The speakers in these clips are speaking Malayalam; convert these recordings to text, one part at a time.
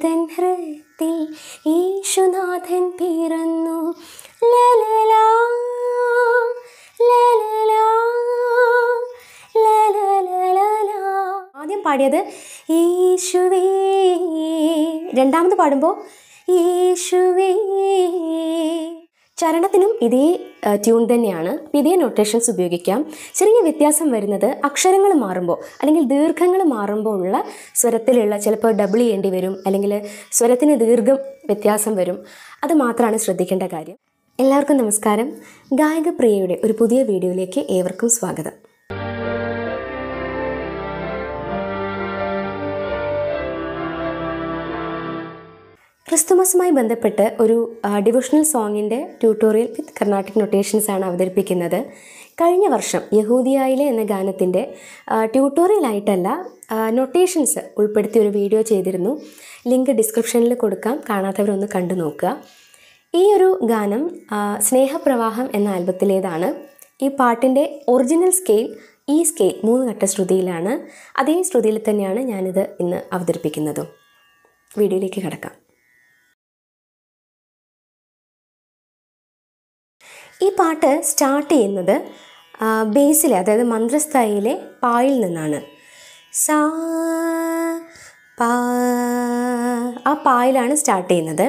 തൻ ഹൃത്തിൽ യേശുനാഥൻ പിറന്നു ലലലാ ലലലാ ലലലലലാ. ആദ്യം പാടിയത് യേശുവേ രണ്ടാമത് പാടുമ്പോൾ യേശുവേ ചരണത്തിനും ഇതേ ആ, ട്യൂൺ തന്നെയാണ് അപ്പോൾ ഇതേ നൊട്ടേഷൻസ് ഉപയോഗിക്കാം ചെറിയ വ്യത്യാസം വരുന്നത് അക്ഷരങ്ങൾ മാറുമ്പോൾ അല്ലെങ്കിൽ ദീർഘങ്ങൾ മാറുമ്പോൾ ഉള്ള സ്വരത്തിലുള്ള ചിലപ്പോൾ ഡബിൾ ചെയ്യേണ്ടി വരും അല്ലെങ്കിൽ സ്വരത്തിന് ദീർഘം വ്യത്യാസം വരും അത് മാത്രമാണ് ശ്രദ്ധിക്കേണ്ട കാര്യം എല്ലാവർക്കും നമസ്കാരം ഗായകപ്രിയയുടെ ഒരു പുതിയ വീഡിയോയിലേക്ക് ഏവർക്കും സ്വാഗതം ക്രിസ്തുമസുമായി ബന്ധപ്പെട്ട് ഒരു ഡിവോഷണൽ സോങ്ങിൻ്റെ ട്യൂട്ടോറിയൽ വിത്ത് കർണാട്ടിക് നൊട്ടേഷൻസ് ആണ് അവതരിപ്പിക്കുന്നത് കഴിഞ്ഞ വർഷം യഹൂദിയായിലെ എന്ന ഗാനത്തിൻ്റെ ട്യൂട്ടോറിയലായിട്ടല്ല നൊട്ടേഷൻസ് ഉൾപ്പെടുത്തിയ ഒരു വീഡിയോ ചെയ്തിരുന്നു ലിങ്ക് ഡിസ്ക്രിപ്ഷനിൽ കൊടുക്കാം കാണാത്തവരൊന്ന് കണ്ടു നോക്കുക ഈ ഒരു ഗാനം ആ, സ്നേഹപ്രവാഹം എന്ന ആൽബത്തിലേതാണ് ഈ പാട്ടിൻ്റെ ഒറിജിനൽ സ്കെയിൽ ഈ സ്കെയിൽ മൂന്ന് ഘട്ട ശ്രുതിയിലാണ് അതേ ശ്രുതിയിൽ തന്നെയാണ് ഞാനിത് ഇന്ന് അവതരിപ്പിക്കുന്നതും വീഡിയോയിലേക്ക് കിടക്കാം ഈ പാട്ട് സ്റ്റാർട്ട് ചെയ്യുന്നത് ആ, ബേസിലെ അതായത് മന്ത്രസ്ഥായിലെ പായിൽ നിന്നാണ് സാ പാ ആ പായിലാണ് സ്റ്റാർട്ട് ചെയ്യുന്നത്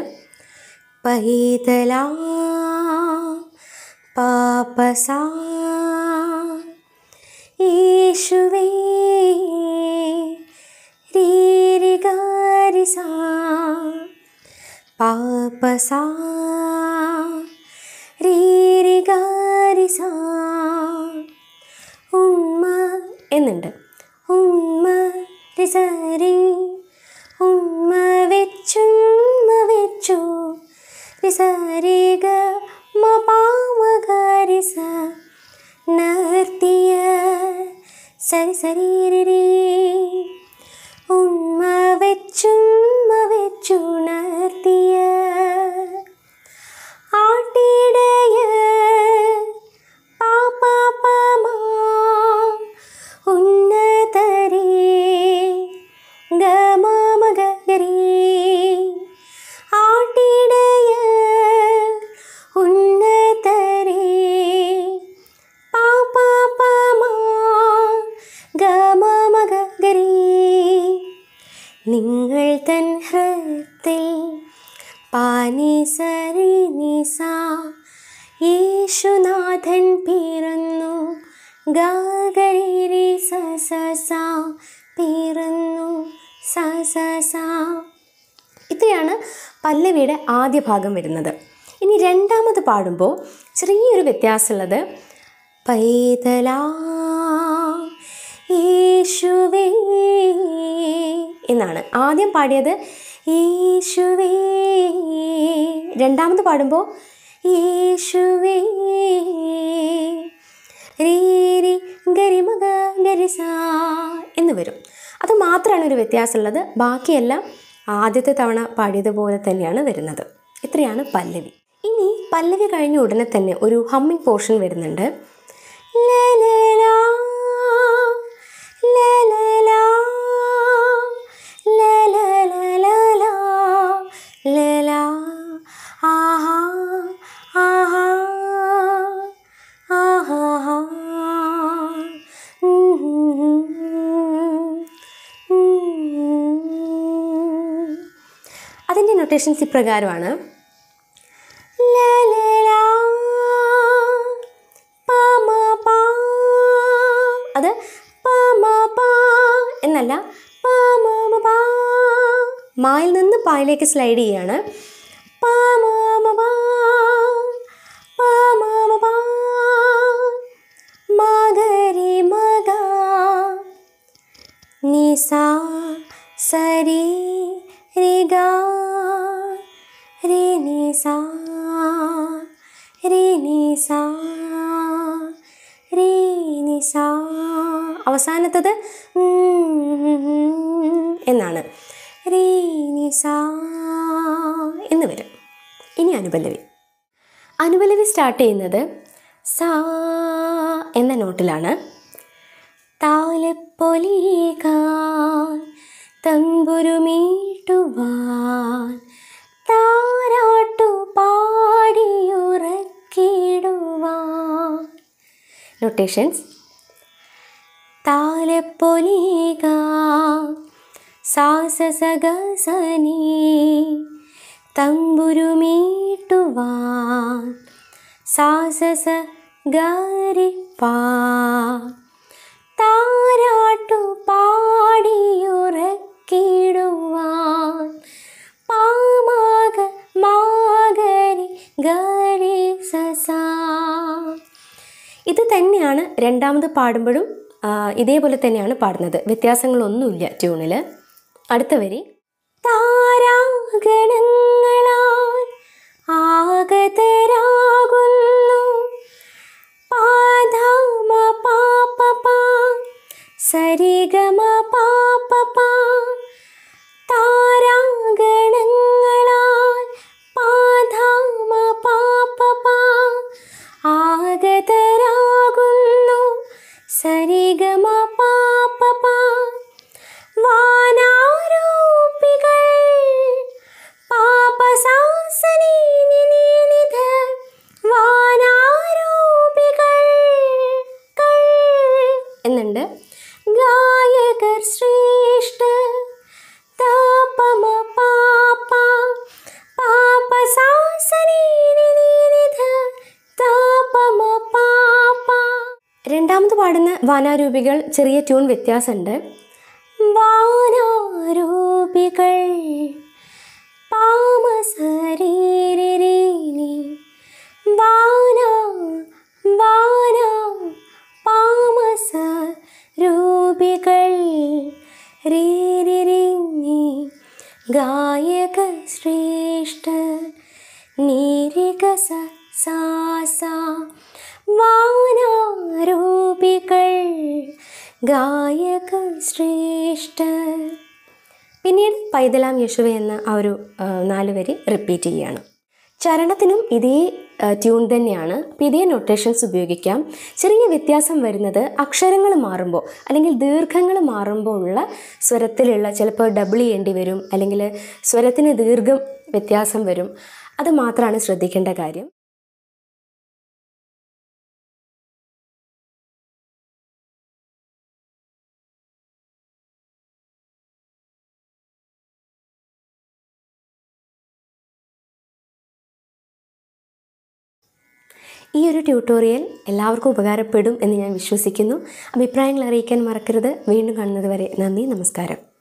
പൈതലാ പാപസാ യേശുവേ രീരികാരിസാ പാപസാ രീരികാരിസാ ഉമ്മ എന്നുണ്ട് ഉമ്മ റിസരി ഉമ്മ വെച്ചുമ്മ വെച്ചു റിസരിക മപാമകാരിസ നിർത്തിയ സരി സരീരി ഉമ്മ വെച്ചുമ്മ വെച്ചു നിർത്തിയ ആട്ടിടയ പാപ്പാപ്പാമാ ഉന്നതരേ ഗമാമഗരി ആട്ടിടയ ഉന്നതരേ പാപ്പാപ്പാമാ ഗമാമഗരി നിങ്ങൾ തൻ ഹൃത്തിൽ പാനിസരി നിസ യേശുനാഥൻ പിറന്നു ഗാഗരി സ സ സ പിറന്നു സ സ സ ഇത്രയാണ് പല്ലവിയുടെ ആദ്യ ഭാഗം വരുന്നത് ഇനി രണ്ടാമത് പാടുമ്പോൾ ചെറിയൊരു വ്യത്യാസമുള്ളത് പൈതലാ യേശുവേ എന്നാണ് ആദ്യം പാടിയത് യേശുവേ രണ്ടാമത് പാടുമ്പോൾ യേശുവേ രീരി ഗരിമക ഗരിസ എന്ന് വരും അത് മാത്രമാണ് ഒരു വ്യത്യാസമുള്ളത് ബാക്കിയെല്ലാം ആദ്യത്തെ തവണ പാടിയതുപോലെ തന്നെയാണ് വരുന്നത് ഇത്രയാണ് പല്ലവി ഇനി പല്ലവി കഴിഞ്ഞ ഉടനെ തന്നെ ഒരു ഹമ്മിങ് പോർഷൻ വരുന്നുണ്ട് ലലലാ, ലലലാ, ലലലലലാ, ലലാ, ആഹാ, ആഹാ, ആഹാ, ഉം, ഉം. അതിൻ്റെ നൊട്ടേഷൻസ് ഇപ്രകാരമാണ് ലലലാ, പാമ പാ. അത് പാമ പാ എന്നല്ല പാമ പാ. മായിൽ നിന്ന് പായിലേക്ക് സ്ലൈഡ് ചെയ്യാണ് പാമ പാ, പാമ പാ. മഗരി മഗ നിസ സരി റിഗ രി നിസ രി നിസ രി നിസ അവസാനത്തത് ഉം എന്നാണ് രി നിസ എന്ന് വരും ഇനി അനുപല്ലവി അനുപല്ലവി സ്റ്റാർട്ട് ചെയ്യുന്നത് സാ എന്ന നോട്ടിലാണ് താലപ്പൊലികാൻ തമ്പുരുമീട്ടുവാൻ നൊട്ടേഷൻസ് താലപ്പൊലിക സാസസഗസനി തമ്പുരുമീട്ടുവാൻ സാസസ ഗരിപ്പാ താരാട്ടു പാടിയുറക്കിടുവാൻ പാമാക മാഗരി ഗരി സസാ ഇത് തന്നെയാണ് രണ്ടാമത് പാടുമ്പോഴും ആ, ഇതേപോലെ തന്നെയാണ് പാടുന്നത് വ്യത്യാസങ്ങളൊന്നുമില്ല ട്യൂണിൽ അടുത്ത വരി താരാഗണങ്ങളാൽ ആഗതരാകുന്നു പാധാമ പാപ പാ സരിഗമ പാപ പാ താരാഗണങ്ങളാൽ പാധാമ പാപ പാ ആഗതരാകുന്നു സരിഗമ പാപ പാ വാനാരോപികൾ പാപസാസനി നിനിനിധ വാനാരോപികൾ കൾ എന്നുണ്ട് ഗായകർ ശ്രേഷ്ഠ താപമ പാപ പാപസാസനി നിനിനിധ താപമ പാപ രണ്ടാമത് പാടുന്ന വാനാരൂപികൾ ചെറിയ ട്യൂൺ വ്യത്യാസമുണ്ട് വാനാരൂപികൾ പാമസരീരിനി വാന വാന പാമസ രൂപികൾ രീരിനി ഗായക ശ്രേഷ്ഠ നീരിക സ സാ സാ വാനാരൂപികൾ ഗായക ശ്രേഷ്ഠ പിന്നീട് പൈതലാം യശുവ എന്ന ആ ഒരു ആ, നാല് വരി റിപ്പീറ്റ് ചെയ്യുകയാണ് ചരണത്തിനും ഇതേ ആ, ട്യൂൺ തന്നെയാണ് അപ്പോൾ ഇതേ നൊട്ടേഷൻസ് ഉപയോഗിക്കാം ചെറിയ വ്യത്യാസം വരുന്നത് അക്ഷരങ്ങൾ മാറുമ്പോൾ അല്ലെങ്കിൽ ദീർഘങ്ങൾ മാറുമ്പോൾ ഉള്ള സ്വരത്തിലുള്ള ചിലപ്പോൾ ഡബിൾ ചെയ്യേണ്ടി വരും അല്ലെങ്കിൽ സ്വരത്തിന് ദീർഘം വ്യത്യാസം വരും അത് മാത്രമാണ് ശ്രദ്ധിക്കേണ്ട കാര്യം ഈ ഒരു ട്യൂട്ടോറിയൽ എല്ലാവർക്കും ഉപകാരപ്പെടും എന്ന് ഞാൻ വിശ്വസിക്കുന്നു അഭിപ്രായങ്ങൾ അറിയിക്കാൻ മറക്കരുത് വീണ്ടും കാണുന്നത് വരെ നന്ദി നമസ്കാരം